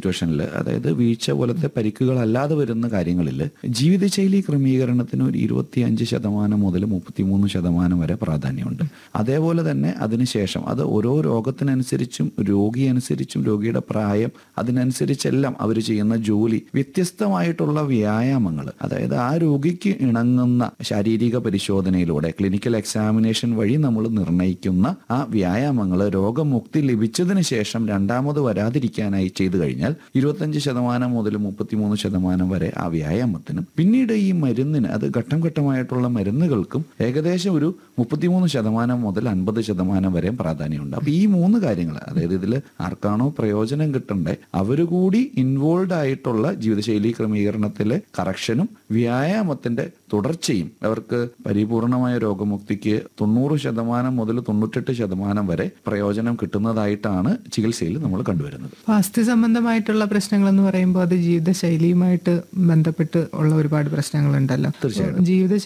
സിറ്റുവേഷനിൽ അതായത് വീഴ്ച പോലത്തെ പരിക്കുകളല്ലാതെ വരുന്ന കാര്യങ്ങളിൽ ജീവിതശൈലി ക്രമീകരണത്തിന് ഒരു ഇരുപത്തിയഞ്ച് ശതമാനം മുതൽ മുപ്പത്തിമൂന്ന് ശതമാനം വരെ പ്രാധാന്യമുണ്ട് അതേപോലെ തന്നെ അതിനുശേഷം അത് ഓരോ രോഗത്തിനനുസരിച്ചും രോഗി അനുസരിച്ചും രോഗിയുടെ പ്രായം അതിനനുസരിച്ചെല്ലാം അവർ ചെയ്യുന്ന ജോലി വ്യത്യസ്തമായിട്ടുള്ള വ്യായാമങ്ങൾ അതായത് ആ രോഗിക്ക് ഇണങ്ങുന്ന ശാരീരിക പരിശോധനയിലൂടെ ക്ലിനിക്കൽ എക്സാമിനേഷൻ വഴി നമ്മൾ നിർണ്ണയിക്കുന്ന ആ വ്യായാമങ്ങൾ രോഗമുക്തി ലഭിച്ചതിന് ശേഷം രണ്ടാമത് വരാതിരിക്കാനായി ചെയ്തു കഴിഞ്ഞാൽ ഇരുപത്തഞ്ച് ശതമാനം മുതൽ മുപ്പത്തിമൂന്ന് ശതമാനം വരെ ആ വ്യായാമത്തിനും പിന്നീട് ഈ മരുന്നിന് അത് ഘട്ടം ഘട്ടമായിട്ടുള്ള മരുന്നുകൾക്കും ഏകദേശം ഒരു മുപ്പത്തിമൂന്ന് ശതമാനം മുതൽ അൻപത് ശതമാനം വരെ പ്രാധാന്യമുണ്ട് അപ്പൊ ഈ മൂന്ന് കാര്യങ്ങൾ അതായത് ഇതിൽ ആർക്കാണോ പ്രയോജനം കിട്ടണ്ടേ അവർ കൂടി ഇൻവോൾവ് ആയിട്ടുള്ള ജീവിതശൈലി ക്രമീകരണത്തിലെ കറക്ഷനും വ്യായാമത്തിന്റെ തുടർച്ചയും അവർക്ക് പരിപൂർണമായ രോഗമുക്തിക്ക് തൊണ്ണൂറ് ശതമാനം മുതൽ തൊണ്ണൂറ്റെട്ട് ശതമാനം വരെ പ്രയോജനം കിട്ടുന്നതായിട്ടാണ് ചികിത്സയിൽ നമ്മൾ കണ്ടുവരുന്നത് അപ്പൊ അസ്ഥി സംബന്ധമായിട്ടുള്ള പ്രശ്നങ്ങൾ എന്ന് പറയുമ്പോൾ അത് ജീവിതശൈലിയുമായിട്ട് ബന്ധപ്പെട്ട് ഉള്ള ഒരുപാട് പ്രശ്നങ്ങളുണ്ടല്ലോ തീർച്ചയായിട്ടും. ജീവിത